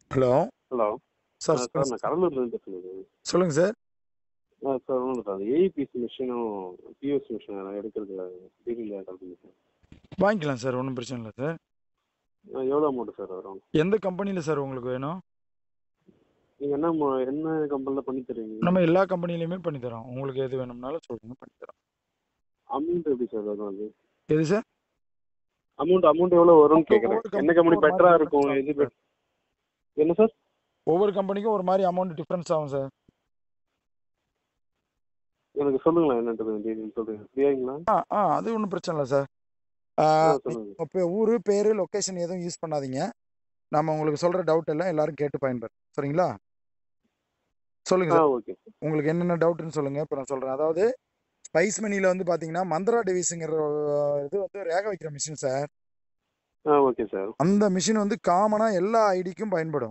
Hello hello sir sir நான் கடலூர்லேருந்து பேசுகிறேன் சொல்லுங்க சார் ஆ சார் ஒன்றும் சார் அந்த ஏஇபிசி மிஷினும் பிஎஸ் மிஷின் எடுக்கிறது டீட்டெயில் கல்வி சார் வாங்கிக்கலாம் சார் ஒன்றும் பிரச்சனை இல்லை சார் எவ்வளோ அமௌண்ட் சார் வரும் எந்த கம்பெனியில் சார் உங்களுக்கு வேணும் நீங்கள் என்ன மொ- என்ன கம்பெனியில் பண்ணி தருவீங்க நம்ம எல்லா கம்பெனிலையுமே பண்ணி தரோம் உங்களுக்கு எது வேணும்னாலும் சொல்லுங்க பண்ணி தரோம் அமௌண்ட் எப்படி சார் வரும் அது எது சார் அமௌண்ட் அமௌண்ட் எவ்வளோ வரும்னு ஒவ்வொரு கேட்குறேன் company என்ன கம்பெனி ஒவ்வொரு பெட்டராக மாதிரி இருக்கும் difference எது ஆகும் bet- என்ன சார் ஒவ்வொரு கம்பெனிக்கும் ஒரு மாதிரி அமௌண்ட் டிஃப்ரென்ஸ் ஆகும் சார் எனக்கு சொல்லுங்களேன் என்னன்றது டீட்டெயில் சொல்லுங்கள் ஃப்ரீயாங்களா ஆ ஆ அது ஒன்றும் பிரச்சனை இல்லை சார் ஆ சொல்லுங்கள் இப்போ ஊர் பேர் லொக்கேஷன் எதுவும் யூஸ் பண்ணாதீங்க நம்ம உங்களுக்கு சொல்கிற டவுட் எல்லாம் எல்லாரும் கேட்டு பயன்பெறும் சரிங்களா சொல்லுங்க ஆ சார் ஓகே சார் உங்களுக்கு என்னென்ன டவுட்னு சொல்லுங்க இப்போ நான் சொல்கிறேன் அதாவது ஸ்பைஸ் மணியில் வந்து பார்த்தீங்கன்னா மந்த்ரா டிவிஸுங்கிற இது வந்து ரேக வைக்கிற மிஷின் சார் ஆ ஓகே சார் அந்த மிஷின் வந்து காமனாக எல்லா ஐடிக்கும் பயன்படும்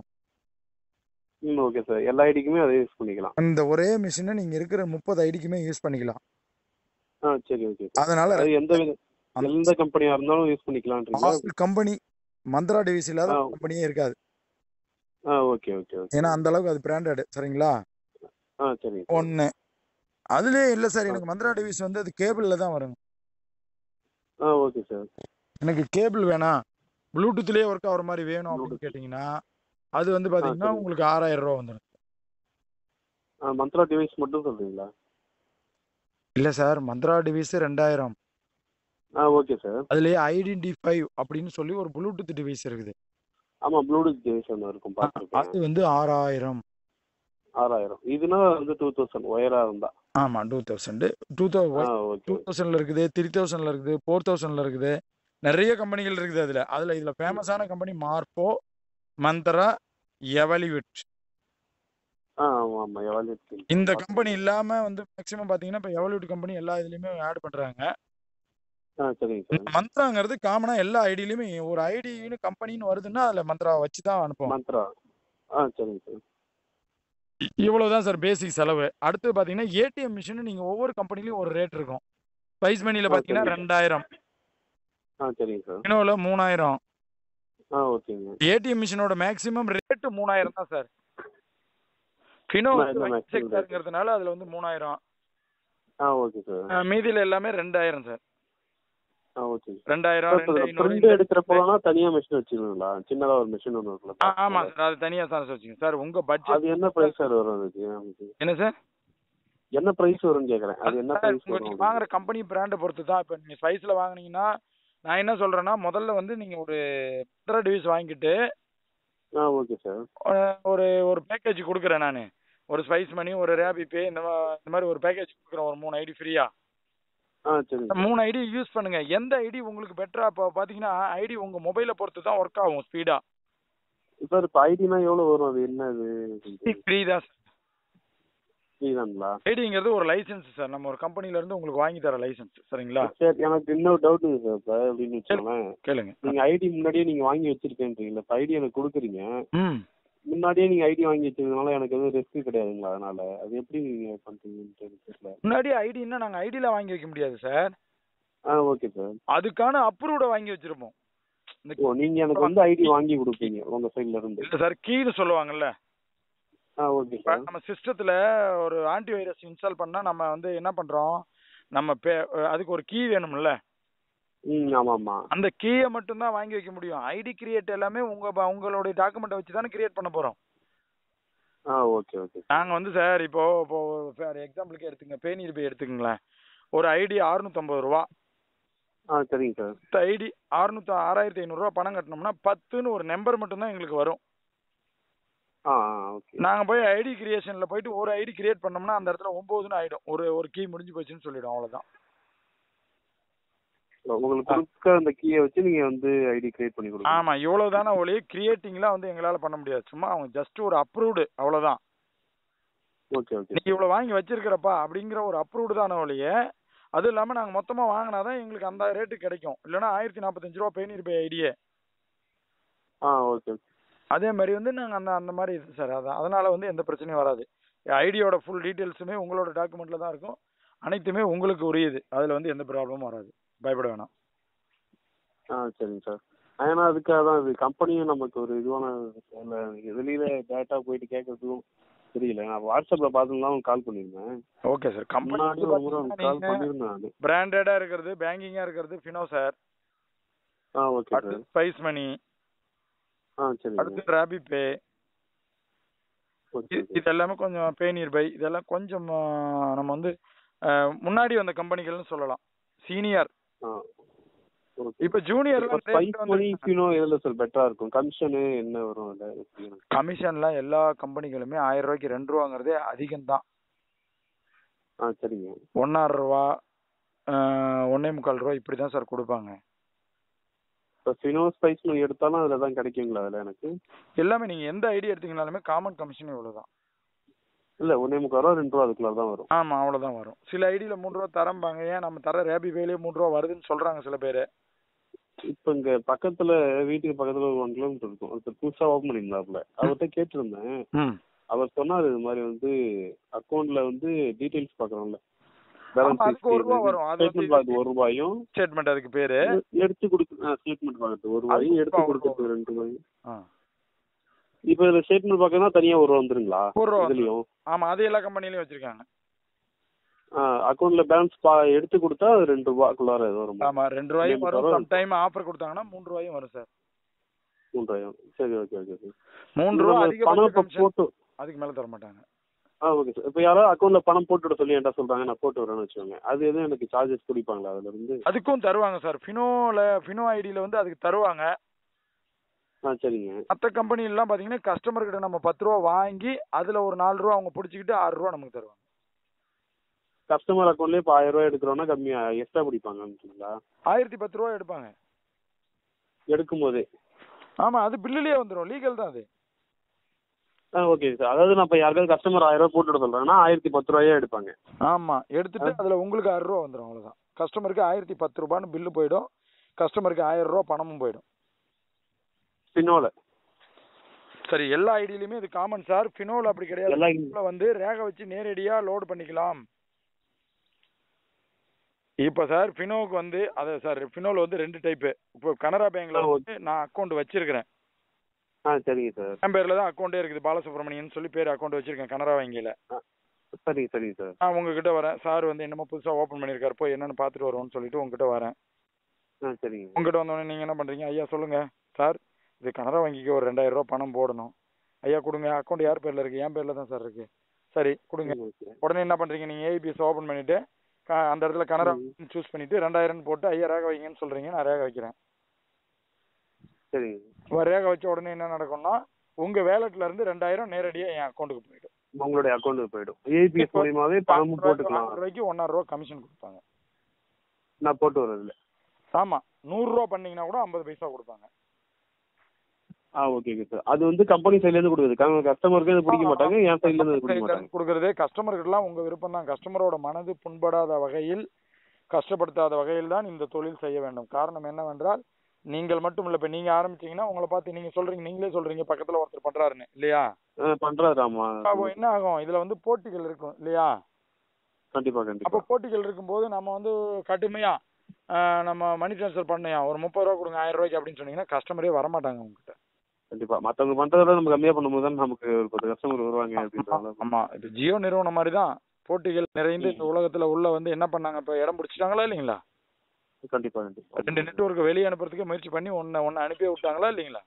ம் ஓகே சார் எல்லா ஐடிக்குமே அதை யூஸ் பண்ணிக்கலாம் அந்த ஒரே மிஷினை நீங்கள் இருக்கிற முப்பது ஐடிக்குமே யூஸ் பண்ணிக்கலாம் ஆ சரி ஓகே சார் அதனால அது எந்த வித எந்த கம்பெனியாக இருந்தாலும் யூஸ் பண்ணிக்கலான்றீங்களா கம்பெனி மந்த்ரா டிவிஸ் இல்லாத ஆ. கம்பெனியே இருக்காது ஆ ஓகே ஓகே ஓகே ஏன்னா அந்த அளவுக்கு அது பிராண்டட் சரிங்களா ஆ சரிங்க சார் ஒன்று அதுலேயே இல்லை சார் எனக்கு மந்த்ரா டிவிஸ் வந்து அது கேபிளில் தான் வரும் ஆ ஓகே சார் எனக்கு கேபிள் வேணாம் ப்ளூடூத்லேயே ஒர்க் ஆகிற மாதிரி வேணும் அப்படின்னு Bluetooth. கேட்டிங்கன்னா அது வந்து பார்த்தீங்கன்னா சரி. உங்களுக்கு ஆறாயிரம் ரூபா வந்துடும் ஆ மந்த்ரா டிவைஸ் மட்டும் சொல்றீங்களா இல்லை சார் மந்த்ரா டிவிஸ் ரெண்டாயிரம் ஆ ஓகே சார் அதுலேயே ஐடென்டி ஃபைவ் அப்படின்னு சொல்லி ஒரு ப்ளூடூத் டிவைஸ் இருக்குது ஆமா ப்ளூடூத் டிவைஸ் ஒன்று இருக்கும் அ- பார்த்துருக்கேன் அது வந்து ஆறாயிரம் ஆறாயிரம் இதுனா வந்து டூ தௌசண்ட் ஒயரா இருந்தா ஆமாம் டூ தௌசண்ட் டூ தௌ ஆ ஓகே டூ தௌசண்ட்ல இருக்குது த்ரீ தௌசண்ட்ல இருக்குது ஃபோர் தௌசண்ட்ல இருக்குது நிறைய கம்பெனிகள் இருக்குது அதில் அதில் இதில் ஃபேமஸான கம்பெனி மார்போ மந்த்ரா எவலிவிட் ஆ ஆமா ஆமா எவ்வளோ இந்த கம்பெனி இல்லாமல் வந்து மேக்ஸிமம் பார்த்தீங்கன்னா இப்போ எவலிவிட் கம்பெனி எல்லா இதுலேயுமே ஆட் பண்ணுறாங்க ஆ சரிங்க சார் மந்த்ராங்கிறது காமனாக எல்லா ஐடியிலையுமே ஒரு ஐடின்னு கம்பெனின்னு வருதுன்னா அதில் மந்த்ரா வச்சு தான் அனுப்புவோம் மந்த்ரா ஆ சரிங்க சார் இவ்வளவுதான் சார் பேசிக் செலவு அடுத்து பார்த்தீங்கன்னா ஏடிஎம் மிஷின் நீங்கள் ஒவ்வொரு கம்பெனிலையும் ஒரு ரேட் இருக்கும் ஸ்பைஸ் மணியில் ஆ, பார்த்தீங்கன்னா சரிங்க. ரெண்டாயிரம் ஆ சரிங்க சார் இனோவில் மூணாயிரம் ஆ ஓகேங்க ஏடிஎம் மிஷினோட மேக்ஸிமம் ரேட்டு மூணாயிரம் தான் சார் ஃபினோ நான் வந்து என்ன maximum rate? செக்டருங்கிறதுனால அதில் வந்து மூணாயிரம் ஆ ஓகே சார் அஹ் மீதியில எல்லாமே ரெண்டாயிரம் சார் ஆ ஓகே ரெண்டாயிரம் ரெண்டு ஐநூறு பிரிண்ட் இந்த- எடுக்கிறப்போனா தனியா மிஷின் வச்சுக்கணுங்களா சின்னதா ஒரு மிஷின் ஒன்று ஆ, இருக்குல்ல ஆமா சார் அது தனியாக சார் வச்சுங்க சார் உங்க பட்ஜெட் அது என்ன பிரைஸ் சார் வரும் அதுக்கு நமக்கு? என்ன சார் என்ன பிரைஸ் வரும்னு கேக்குறேன் அது என்ன சார் பிரைஸ் உங்க வரும் நீங்க வாங்குற கம்பெனி பிராண்டை பொறுத்து தான் இப்போ நீங்கள் ஸ்பைஸில் வாங்குனீங்கன்னா நான் என்ன சொல்றேன்னா முதல்ல வந்து நீங்கள் ஒரு பத்திர டிவிஸ் வாங்கிட்டு ஆ ஓகே சார் அஹ் ஒரு ஒரு பேக்கேஜ் கொடுக்குறேன் நான் ஒரு ஸ்பைஸ் மணி ஒரு ரேபி பே இந்த மா- இந்த மாதிரி ஒரு பேக்கேஜ் கொடுக்குறேன் ஒரு மூணு ஐடி ஃப்ரீயா ஆ சரிங்க மூணு ஐடி யூஸ் பண்ணுங்க எந்த ஐடி உங்களுக்கு பெட்டரா இப்போ பார்த்தீங்கன்னா ஐடி உங்க மொபைலை பொறுத்து தான் ஒர்க் ஆகும் ஸ்பீடா சார் இப்போ ஐடினா எவ்வளோ வரும் அது என்ன அது ஃப்ரீ தான் ஃப்ரீதாங்களா ஐடிங்கிறது ஒரு லைசன்ஸ் சார் நம்ம ஒரு கம்பெனில இருந்து உங்களுக்கு வாங்கி தர லைசன்ஸ் சரிங்களா சரி எனக்கு இன்னொரு டவுட்டுங்க சார் இப்போ அப்படின்னு வச்சுக்கோங்களேன் கேளுங்க நீங்க ஐடி முன்னாடியே நீங்க வாங்கி வச்சிருக்கேன்றீங்களா இப்போ ஐடி எனக்கு கொடுக்குறீங்க ம் முன்னாடியே நீங்க ஐடி வாங்கி வச்சதுனால எனக்கு எதுவும் ரிஸ்க் கிடையாதுங்களா அதனால அது எப்படி நீங்க பண்றீங்கன்னு எனக்கு தெரியல முன்னாடி ஐடின்னா நாங்கள் ஐடியில் வாங்கி வைக்க முடியாது சார் ஆ ஓகே சார் அதுக்கான அப்ரூவ்டை வாங்கி வச்சிருப்போம் இந்த ஓ நீங்க எனக்கு வந்து ஐடி வாங்கி கொடுப்பீங்க உங்க சைட்ல இருந்து இல்லை சார் கீன்னு சொல்லுவாங்கல்ல ஆ ஓகே இப்போ சார் நம்ம சிஸ்டத்தில் ஒரு ஆன்டி வைரஸ் இன்ஸ்டால் பண்ணால் நம்ம வந்து என்ன பண்ணுறோம் நம்ம பே அதுக்கு ஒரு கீ வேணும்ல ம் ஆமா ஆமா அந்த கீயை மட்டும்தான் வாங்கி வைக்க முடியும் ஐடி கிரியேட் எல்லாமே உங்க ப- உங்களுடைய டாக்குமெண்ட்டை வச்சு தானே கிரியேட் பண்ண போறோம் ஆ ஓகே ஓகே நாங்க வந்து சார் இப்போ இப்போ ஃபார் எக்ஸாம்பிளுக்கு எடுத்துங்க பேனீர் பே எடுத்துக்கங்களேன் ஒரு ஐடி அறுநூத்தம்பது ரூபா ஆ சரிங்க சார் ஐடி அறுநூத்தி ஆறாயிரத்தி ஐநூறுரூவா பணம் கட்டினோம்னா பத்துன்னு ஒரு நம்பர் மட்டும்தான் எங்களுக்கு வரும் ஆ ஆ ஓகே நாங்க போய் ஐடி கிரியேஷன்ல போயிட்டு ஒரு ஐடி கிரியேட் பண்ணோம்னா அந்த இடத்துல ஒன்பதுன்னு ஆயிடும் ஒரு ஒரு கீ முடிஞ்சு போச்சுன்னு சொல்லிடும் அவ்வளவுதான் உங்களுக்கு கொடுக்க அந்த கீயை வச்சு நீங்க வந்து ஐடி கிரியேட் பண்ணி கொடுங்க ஆமா இவ்வளவுதானே ஒளி கிரியேட்டிங்லாம் வந்து எங்களால பண்ண முடியாது சும்மா அவங்க ஜஸ்ட் ஒரு அப்ரூவ்டு அவ்வளவுதான் ஓகே ஓகே நீ இவ்வளவு வாங்கி வச்சிருக்கிறப்பா அப்படிங்கிற ஒரு அப்ரூவ்டு தானே ஒழிய அது இல்லாம நாங்க மொத்தமா வாங்கினாதான் எங்களுக்கு அந்த ரேட்டு கிடைக்கும் இல்லைன்னா ஆயிரத்தி நாற்பத்தஞ்சு ரூபா பேனிர் பே ஐடியே ஆ ஓகே ஓகே அதே மாதிரி வந்து நாங்க அந்த அந்த மாதிரி இது சார் அதான் அதனால வந்து எந்த பிரச்சனையும் வராது ஐடியோட ஃபுல் டீட்டெயில்ஸுமே உங்களோட டாக்குமெண்ட்ல தான் இருக்கும் அனைத்துமே உங்களுக்கு உரியது அதுல வந்து எந்த ப்ராப்ளமும் வராது பயப்பட வேணாம் ஆ சரிங்க சார் ஏன்னா அதுக்காக தான் இது கம்பெனியும் நமக்கு ஒரு இதுவான இல்லை வெளியில டேட்டா போயிட்டு கேட்கறதுக்கும் தெரியல நான் வாட்ஸ்அப்ல பார்த்துலாம் கால் பண்ணியிருந்தேன் ஓகே சார் கம்பெனி முன்னாடி ஒரு முறை கால் பண்ணியிருந்தேன் நான் பிராண்டடா இருக்கிறது பேங்கிங்கா இருக்கிறது ஃபினோ சார் ஆ ஓகே சார் அடுத்து ஸ்பைஸ் மணி ஆ சரிங்க அடுத்து ராபி பே ஓகே இது எல்லாமே கொஞ்சம் பேனியர் பை இதெல்லாம் கொஞ்சம் ஆ, நம்ம வந்து ஆ, முன்னாடி வந்த கம்பெனிகள்னு சொல்லலாம் சீனியர் ஆ ஓகே இப்ப ஜூனியர்லாம் ஸ்பைஸ் மணி ஃபினோ எதில் சார் பெட்டரா இருக்கும் கமிஷனு என்ன வரும் அதில் எப்படி எனக்கு? கமிஷன்லாம் எல்லா கம்பெனிகளுமே ஆயிரம் ரூபாய்க்கு ரெண்டு ரூபாங்கிறதே அதிகம் தான் ஆ சரிங்க ஒன்னாறு ரூபா ஆ, ஒண்ணே முக்கால் ரூபா இப்படி தான் சார் கொடுப்பாங்க இப்போ ஃபினோ ஸ்பைஸ் மணி எடுத்தாலும் அதில் தான் கிடைக்குங்களா அதில் எனக்கு எல்லாமே நீங்க எந்த ஐடி எடுத்தீங்கனாலுமே காமன் கமிஷன் இவ்வளவுதான் இல்லை ஒன்றே முக்கால் ரூபா ரெண்டு ரூபா அதுக்குள்ள தான் வரும் ஆமா அவ்வளவுதான் வரும் சில ஐடியில மூணு ரூபா தரம்பாங்க ஏன் நம்ம தர ரேபி வேலையே மூணு ரூபா வருதுன்னு சொல்றாங்க சில பேர் இப்போ இங்க பக்கத்துல வீட்டுக்கு பக்கத்துல ஒரு ஒன் கிலோமீட்டர் இருக்கும் ஒருத்தர் புதுசா ஓப்பன் பண்ணியிருந்தாப்புல அவர்கிட்ட கேட்டிருந்தேன் ம் அவர் சொன்னாரு இது மாதிரி வந்து அக்கௌண்ட்ல வந்து டீடைல்ஸ் பாக்குறோம்ல ஆமா, அதுக்கு ஒரு ரூபா வரும். அது வந்து- ஸ்டேட்மெண்ட் பார்க்க ஒரு ரூபாயும் ஸ்டேட்மெண்ட் அதுக்கு பேரு எடுத்து கொடுக்க ஸ்டேட்மெண்ட் பார்க்கறது ஒரு ரூபாயும் அதுக்கு எடுத்து ஒரு கொடுக்கறது ரெண்டு ரூபாயும் ஆ. இப்போ இதுல ஸ்டேட்மெண்ட் பார்க்கறதுனா தனியா ஒரு ரூபா வந்துருங்களா ஒரு ரூபா இதுலயும் ஆமா அது எல்லா கம்பெனிலயும் வச்சிருக்காங்க அக்கௌண்ட்ல பேலன்ஸ் பா எடுத்து கொடுத்தா அது ரெண்டு ரூபாக்குள்ளார ஏதோ வரும் ஆமா ரெண்டு ரூபாயும் ரெண்டு வரும் ரூபா சம் டைம் ஆஃபர் கொடுத்தாங்கன்னா மூணு ரூபாயும் வரும் சார் மூன்றாயிரம் சரி ஓகே ஓகே சார் மூணு ரூபா அதிக பணம் இப்போ போட்டு அதுக்கு மேல தர மாட்டாங்க ஆ ஓகே சார் இப்போ யாராவது அக்கௌண்ட்ல பணம் போட்டு விட சொல்லி என்கிட்ட சொல்றாங்க நான் போட்டு வரேன்னு வச்சுக்கோங்க அது எதுவும் எனக்கு சார்ஜஸ் பிடிப்பாங்களா அதுல இருந்து அதுக்கும் தருவாங்க சார் ஃபினோல ஃபினோ ஐடியில வந்து அதுக்கு தருவாங்க ஆ சரிங்க மற்ற கம்பெனி எல்லாம் பாத்தீங்கன்னா கஸ்டமர் கிட்ட நம்ம பத்து ரூபா வாங்கி அதுல ஒரு நாலு ரூபா அவங்க பிடிச்சிக்கிட்டு ஆறு ரூபா நமக்கு தருவாங்க கஸ்டமர் அக்கௌண்ட்லயே இப்போ ஆயிரம் ரூபாய் எடுக்கிறோம்னா கம்மியா எக்ஸ்ட்ரா பிடிப்பாங்கன்றீங்களா ஆயிரத்தி பத்து ரூபா எடுப்பாங்க எடுக்கும் போதே ஆமா அது பில்லுலயே வந்துரும் லீகல் தான் அது ஆ ஓகே சார் அதாவது நான் இப்போ யாருக்காவது கஸ்டமர் ஆயிரம் ரூபாய் போட்டு விட சொல்றேன்னா ஆயிரத்தி பத்து ரூபாயே எடுப்பாங்க ஆமா எடுத்துட்டு அதுல உங்களுக்கு ஆறு ரூபா வந்துரும் அவ்வளவுதான் கஸ்டமருக்கு ஆயிரத்தி பத்து ரூபான்னு பில்லு போயிடும் கஸ்டமருக்கு ஆயிரம் ரூபா பணமும் போயிடும் பின்னோல சரி எல்லா ஐடியிலுமே இது காமன் சார் ஃபினோல அப்படி கிடையாது எல்லாம் ஃபினோல வந்து ரேக வச்சு நேரடியா லோடு பண்ணிக்கலாம் இப்போ சார் ஃபினோவுக்கு வந்து அதை சார் ஃபினோல வந்து ரெண்டு டைப்பு இப்போ கனரா பேங்க்ல ஆ, வந்து நான் அக்கௌண்ட் வச்சிருக்கிறேன் ஆ சரிங்க சார் என் பேர்ல தான் அக்கௌண்டே இருக்குது பாலசுப்ரமணியன் சொல்லி பேர் அக்கௌண்ட் வச்சிருக்கேன் கனரா வங்கியில சரிங்க சரிங்க சார் நான் உங்ககிட்ட வரேன் சார் வந்து என்னமோ புதுசா ஓபன் பண்ணிருக்காரு போய் என்னன்னு பார்த்துட்டு வருவோம்னு சொல்லிட்டு உங்ககிட்ட வரேன் ஆ சரிங்க உங்ககிட்ட வந்தோடனே நீங்க என்ன பண்றீங்க ஐயா சொல்லுங்க சார் இது கனரா வங்கிக்கு ஒரு ரெண்டாயிரம் ரூபாய் பணம் போடணும் ஐயா கொடுங்க அக்கௌண்ட் யார் பேர்ல இருக்கு என் பேர்ல தான் சார் இருக்கு சரி கொடுங்க ஓகே உடனே என்ன பண்றீங்க நீங்க ஏபிஎஸ் ஓபன் பண்ணிட்டு க- அந்த இடத்துல கனரா சூஸ் பண்ணிட்டு ரெண்டாயிரம் போட்டு ஐயா ரேக வைங்கன்னு சொல்றீங்க நான் ரேக வைக்கிறேன் சரிங்க இப்ப ரேக வச்ச உடனே என்ன நடக்கும்னா உங்க வேலட்ல இருந்து ரெண்டாயிரம் நேரடியா என் அக்கௌண்ட்டுக்கு போயிடும் உங்களுடைய அக்கௌண்ட்டுக்கு போயிடும் ஏபிஎஸ் மூலியமாவே பணமும் போட்டுக்கலாம் நானூறு ரூபாய்க்கு ஒன்னாயிரம் ரூபாய் கமிஷன் கொடுப்பாங்க நான் போட்டு வரதில்ல ஆமா நூறு ரூபா பண்ணீங்கன்னா கூட ஐம்பது பைசா கொடுப்பாங்க ஆ ஓகே ஓகே சார் அது வந்து கம்பெனி சைட்ல இருந்து கொடுக்குறது கஸ்டமருக்கு அது பிடிக்க மாட்டாங்க என் சைட்ல இருந்து அது பிடிக்க மாட்டாங்க கொடுக்கறதே கஸ்டமர்கிட்டலாம் உங்க விருப்பம் தான் கஸ்டமரோட மனது புண்படாத வகையில் கஷ்டப்படுத்தாத வகையில் தான் இந்த தொழில் செய்ய வேண்டும் காரணம் என்னவென்றால் நீங்கள் மட்டும் இல்ல இப்ப நீங்க ஆரம்பிச்சீங்கன்னா உங்களை பார்த்து நீங்க சொல்றீங்க நீங்களே சொல்றீங்க பக்கத்துல ஒருத்தர் பண்றாருன்னு இல்லையா ஆ, பண்றாரு ஆமா அப்போ என்ன ஆகும் இதுல வந்து போட்டிகள் இருக்கும் இல்லையா கண்டிப்பா அப்போ கண்டிப்பா போட்டிகள் இருக்கும்போது நம்ம வந்து கடுமையா ஆஹ், நம்ம மணி ட்ரான்ஸ்ஃபர் பண்ணியா ஒரு முப்பது ரூபா கொடுங்க ஆயிரம் ரூபாய்க்கு அப்படின்னு சொன்னீங்கன்னா கஸ்டமரே வரமாட்டாங்க உங்ககிட்ட கண்டிப்பா மத்தவங்க பண்றத விட நம்ம கம்மியா பண்ணும்போது தான் நமக்கு ஒரு பத்து கஸ்டமர் வருவாங்க அப்படின்றாங்க ஆமா இப்ப ஜியோ நிறுவனம் மாதிரி தான் போட்டிகள் நிறைந்து இந்த உலகத்துல உள்ள வந்து என்ன பண்ணாங்க இப்ப இடம் பிடிச்சிட்டாங்களா இல்லைங்களா கண்டிப்பா கண்டிப்பா ரெண்டு நெட்வொர்க் வெளியே அனுப்புறதுக்கு முயற்சி பண்ணி ஒன்னு ஒன்னு அனுப்பி விட்டாங்களா இல்லைங்களா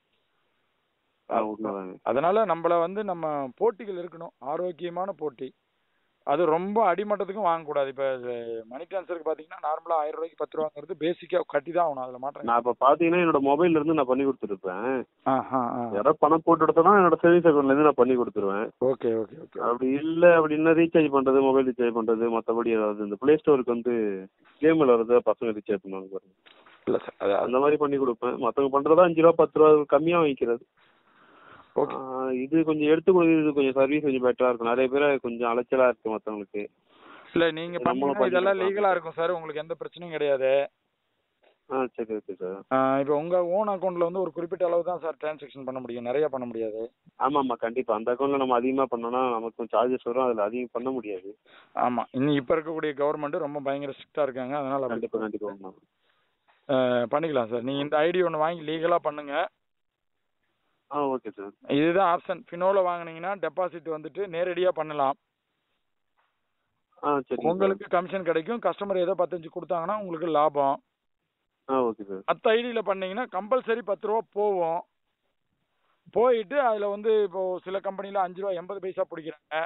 ஆ உண்மைதாங்க அதனால நம்மள வந்து நம்ம போட்டிகள் இருக்கணும் ஆரோக்கியமான போட்டி அது ரொம்ப அடிமட்டத்துக்கும் வாங்கக்கூடாது இப்ப மணி டிரான்ஸ்ஃபருக்கு பாத்தீங்கன்னா நார்மலா ஆயிரம் ரூபாய்க்கு பத்து ரூபாங்கிறது பேசிக்கா கட்டி தான் ஆகணும் அதுல மாற்றம் நான் இப்ப பாத்தீங்கன்னா என்னோட மொபைல்ல இருந்து நான் பண்ணி கொடுத்துருப்பேன் ஆஹா யாராவது பணம் போட்டு எடுத்தோம்னா என்னோட சேவிங்ஸ் அக்கௌண்ட்ல இருந்து நான் பண்ணி கொடுத்துருவேன் ஓகே ஓகே ஓகே அப்படி இல்ல அப்படின்னா ரீசார்ஜ் பண்றது மொபைல் ரீசார்ஜ் பண்றது மத்தபடி ஏதாவது இந்த பிளே ஸ்டோருக்கு வந்து கேம் விளையாடுறத பசங்க ரீசார்ஜ் பண்ணுவாங்க பாருங்க இல்ல சார் அது அந்த மாதிரி பண்ணி கொடுப்பேன் மத்தவங்க பண்றதா அஞ்சு ரூபா பத்து ரூபா கம்மியா வாங்கிக்கிறது ஓகே ஆ, இது கொஞ்சம் எடுத்து கொடுக்குறது கொஞ்சம் சர்வீஸ் கொஞ்சம் பெட்டரா இருக்கும் நிறைய பேர் கொஞ்சம் அலைச்சலா இருக்கு மத்தவங்களுக்கு இல்ல நீங்க நம்மளும் பண்ணீங்கன்னா பண்ணி இதெல்லாம் கொடுக்கலாம். லீகலா இருக்கும் சார் உங்களுக்கு எந்த பிரச்சனையும் கிடையாது ஆ சரி ஓகே சார் ஆஹ் இப்போ உங்க ஓன் அக்கௌண்ட்ல வந்து ஒரு குறிப்பிட்ட அளவு தான் சார் டிரான்சாக்ஷன் பண்ண முடியும் நிறைய பண்ண முடியாது ஆமா ஆமா கண்டிப்பா அந்த அக்கௌண்ட்ல நம்ம அதிகமா பண்ணோம்னா நமக்கு கொஞ்சம் சார்ஜஸ் வரும் அதுல அதிகம் பண்ண முடியாது ஆமா இன்னும் இப்ப இருக்கக்கூடிய கவர்மெண்ட் ரொம்ப பயங்கர ஸ்ட்ரிக்டா இருக்காங்க அதனால அப்படி கண்டிப்பா கண்டிப்பா ஆமா அஹ், பண்ணிக்கலாம் சார் நீங்கள் இந்த ஐடி ஒன்று வாங்கி லீகலாக பண்ணுங்க ஆ ஓகே சார் இதுதான் ஆப்ஷன் ஃபினோல வாங்குனீங்கன்னா டெபாசிட் வந்துட்டு நேரடியாக பண்ணலாம் ஆ சரி உங்களுக்கு கமிஷன் கிடைக்கும் கஸ்டமர் ஏதோ பத்தஞ்சு கொடுத்தாங்கன்னா உங்களுக்கு லாபம் ஆ ஓகே சார் மற்ற ஐடியில் பண்ணீங்கன்னா கம்பல்சரி பத்து ரூபா போகும் போயிட்டு அதில் வந்து இப்போ சில கம்பெனியில் அஞ்சு ரூபா எண்பது பைசா பிடிக்கிறாங்க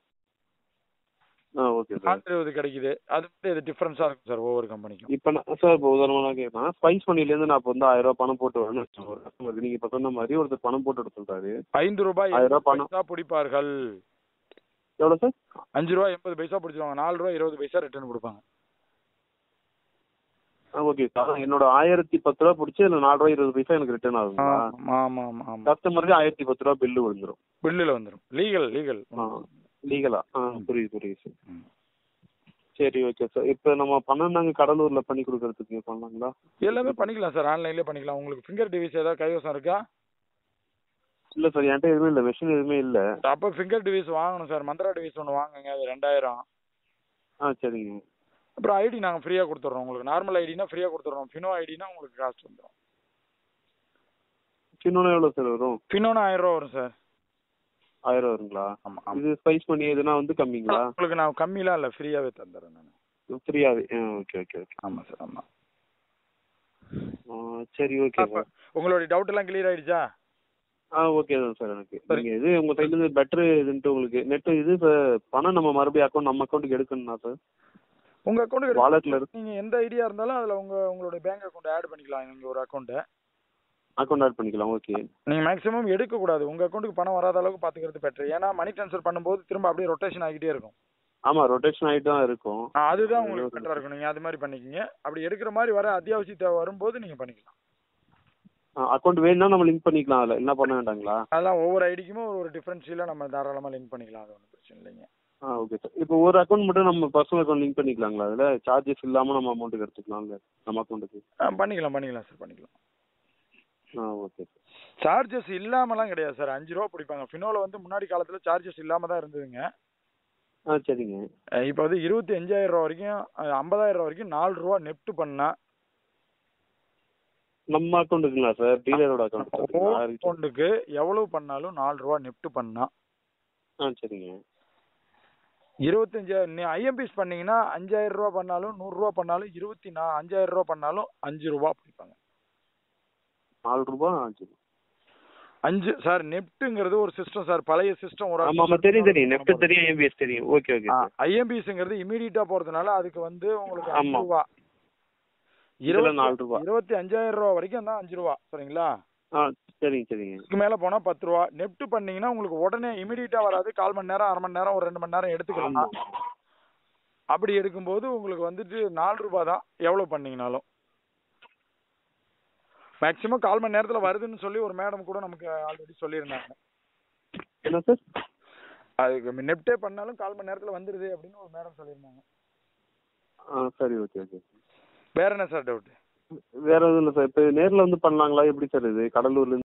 ஆ ஓகே சார் நானூற்றி இருபது கிடைக்குது அது வந்து இது டிஃப்ரென்ஸாக இருக்கும் சார் ஒவ்வொரு கம்பெனிக்கும் இப்போ நான் சார் இப்போ உதாரணமாக கேட்குறேன் ஸ்பைஸ் பண்ணிலேருந்து நான் இப்போ வந்து ஆயிரம் ரூபாய் பணம் போட்டு வரேன்னு வச்சுக்கோங்க. ஒரு கஸ்டமருக்கு நீங்கள் இப்போ சொன்ன மாதிரி ஒருத்தர் பணம் போட்டு விட சொல்கிறாரு ஐந்து ரூபாய் ஆயிரம் ரூபாய் எண்பது பணம். பைசா பிடிப்பார்கள் எவ்வளோ சார் அஞ்சு ரூபா எண்பது பைசா பிடிச்சிருவாங்க நாலு ரூபா இருபது பைசா ரிட்டர்ன் கொடுப்பாங்க ஆ ஓகே சார் என்னோட ஆயிரத்தி பத்து ரூபா பிடிச்சி அதில் நாலு ரூபா இருபது பைசா எனக்கு ரிட்டர்ன் ஆகுங்களா ஆமாம் ஆமாம் ஆமாம் ஆமாம் கஸ்டமருக்கு ஆயிரத்தி பத்து ரூபா பில்லு விழுந்துரும் பில்லில் வந்துடும் லீகல் லீகல் ஆ லீகலா ஆ புரியுது புரியுது சார் ம். சரி ஓகே சார் இப்போ நம்ம பணம் நாங்கள் கடலூரில் பண்ணி கொடுக்கறதுக்கு பண்ணலாங்களா எல்லாமே பண்ணிக்கலாம் சார் ஆன்லைன்லேயே பண்ணிக்கலாம் உங்களுக்கு ஃபிங்கர் டிவைஸ் ஏதாவது கைவசம் இருக்கா இல்லை சார் என்கிட்ட எதுவுமே இல்லை மெஷின் எதுவுமே இல்லை அப்போ ஃபிங்கர் டிவைஸ் வாங்கணும் சார் மந்த்ரா டிவைஸ் ஒன்று வாங்குங்க அது ரெண்டாயிரம் ஆ சரிங்க அப்புறம் ஐடி நாங்கள் ஃப்ரீயாக கொடுத்துட்றோம் உங்களுக்கு நார்மல் ஐடினா ஃப்ரீயாக கொடுத்துட்றோம் ஃபினோ ஐடினா உங்களுக்கு காஸ்ட் வந்துடும் சின்னோன்னா எவ்வளோ சார் வரும் ஃபினோனா ஆயிரம் ரூபா வரும் சார் ஆயிரம் வருங்களா ஆமாம் ஆமாம் இது ஸ்பைஸ் பண்ணி எதுனா வந்து கம்மிங்களா உங்களுக்கு நான் கம்மிலாம் இல்லை ஃப்ரீயாகவே தந்துடுறேன் நான் ஃப்ரீயாவே ஆ ஓகே ஓகே ஓகே ஆமாம் சார் ஆமாம் ஆ சரி ஓகே அப்போ சார் உங்களுடைய டவுட் எல்லாம் கிளியர் ஆயிடுச்சா ஆ ஓகே தான் சார் எனக்கு சரி. நீங்கள் இது உங்கள் சைட்லேருந்து பெட்ரு இதுன்ட்டு உங்களுக்கு நெட்டு இது சார் பணம் நம்ம மறுபடியும் அக்கௌண்ட் நம்ம அக்கௌண்ட்டுக்கு எடுக்கணும்னா சார் உங்கள் அக்கௌண்ட்டுக்கு வாலெட்டில் இருக்கு நீங்கள் எந்த ஐடியா இருந்தாலும் அதில் உங்கள் உங்களுடைய பேங்க் அக்கௌண்ட் ஆட் பண்ணிக்கலாம் நீங்கள் ஒரு அக்கௌண்ட்டை அக்கௌண்ட் ஆட் பண்ணிக்கலாம் ஓகே நீங்கள் மேக்ஸிமம் எடுக்கக்கூடாது உங்கள் அக்கௌண்ட்டுக்கு பணம் வராத அளவுக்கு பார்த்துக்கிறது பெட்டர் ஏன்னா மணி ட்ரான்ஸ்ஃபர் பண்ணும்போது திரும்ப அப்படியே ரொட்டேஷன் ஆகிட்டே இருக்கும் ஆமாம் ரொட்டேஷன் ஆகிட்டு தான் இருக்கும் ஆ, அதுதான் உங்களுக்கு பெட்டராக இருக்கும் நீங்கள் அது மாதிரி பண்ணிக்கிங்க அப்படி எடுக்கிற மாதிரி வர அத்தியாவசிய தேவை வரும்போது நீங்கள் பண்ணிக்கலாம் அக்கௌண்ட் வேணும்னா நம்ம லிங்க் பண்ணிக்கலாம் அதில் என்ன பண்ண வேண்டாங்களா அதெல்லாம் ஒவ்வொரு ஐடிக்குமே ஒரு ஒரு டிஃப்ரென்ஷியலாக நம்ம தாராளமாக லிங்க் பண்ணிக்கலாம் அது ஒன்றும் பிரச்சனை இல்லைங்க ஆ ஓகே சார் இப்போ ஒரு அக்கௌண்ட் மட்டும் நம்ம பர்சனல் அக்கௌண்ட் லிங்க் பண்ணிக்கலாங்களா அதில் சார்ஜஸ் இல்லாமல் நம்ம அமௌண்ட்டுக்கு எடுத்துக்கலாம்ல நம்ம அக்கௌண்ட்டுக்கு ஆ பண்ணிக்கலாம் பண்ணிக்கலாம் சார் பண்ணிக்கலாம் ஆ ஓகே சார் சார்ஜஸ் இல்லாமலாம் கிடையாது சார் அஞ்சு ரூபா பிடிப்பாங்க ஃபினோவில் வந்து முன்னாடி காலத்தில் சார்ஜஸ் இல்லாமல் தான் இருந்ததுங்க ஆ சரிங்க இப்போ வந்து இருபத்தி அஞ்சாயிரம் ரூபா வரைக்கும் அஹ், ஐம்பதாயிரம் ரூபா வரைக்கும் நாலு ரூபா நெஃப்ட் பண்ணா நம்ம அக்கௌண்ட்டுக்குங்களா சார் டீலரோட அக்கௌண்ட் அக்கௌண்ட்டுக்கு எவ்வளவு பண்ணாலும் நாலு ரூபா நெஃப்ட் பண்ணா ஆ சரிங்க இருபத்தஞ்சாயிரம் ஐஎம்பிஎஸ் பண்ணீங்கன்னா அஞ்சாயிரம் ரூபா பண்ணாலும் நூறுரூவா பண்ணாலும் இருபத்தி நா அஞ்சாயிரம் ரூபா பண்ணாலும் அஞ்சு ரூபா பிடிப்பாங்க நாலு ரூபா ஆ சரி அஞ்சு சார் நெஃப்ட்டுங்கிறது ஒரு சிஸ்டம் சார் பழைய சிஸ்டம் ஒரு ஆமாம் ஆமாம் தெரியும் தெரியும் நெஃப்ட் தெரியும் ஏபிஎஸ் தெரியும் ஓகே ஓகே சார் ஐஎம்பிஎஸ்ங்கிறது இமீடியட்டா போறதுனால அதுக்கு வந்து உங்களுக்கு அஞ்சு ஆமா. ரூபா இதுல நாலு ரூபா. இருபத்தி அஞ்சாயிரம் ரூபா வரைக்கும் தான் அஞ்சு ரூபா சரிங்களா ஆ சரிங்க சரிங்க இதுக்கு மேல போனா பத்து ரூபா நெஃப்ட் பண்ணீங்கன்னா உங்களுக்கு உடனே இமீடியட்டா வராது கால் மணி நேரம் அரை மணி நேரம் ஒரு ரெண்டு மணி நேரம் எடுத்துக்கலாம் ஆமாம் அப்படி எடுக்கும்போது உங்களுக்கு வந்துட்டு நாலு ரூபா தான் எவ்வளவு பண்ணீங்கனாலும் மேக்ஸிமம் கால் மணி நேரத்துல வருதுன்னு சொல்லி ஒரு மேடம் கூட நமக்கு ஆல்ரெடி சொல்லியிருந்தாங்க என்ன சார் அதுக்கு நெப்டே பண்ணாலும் கால் மணி நேரத்துல வந்துருது அப்படின்னு ஒரு மேடம் சொல்லியிருந்தாங்க ஆ சரி ஓகே ஓகே வேற என்ன சார் டவுட் வேற எதுவும் இல்லை சார் இப்போ நேரில் வந்து பண்ணலாங்களா எப்படி சார் இது கடலூர்லேருந்து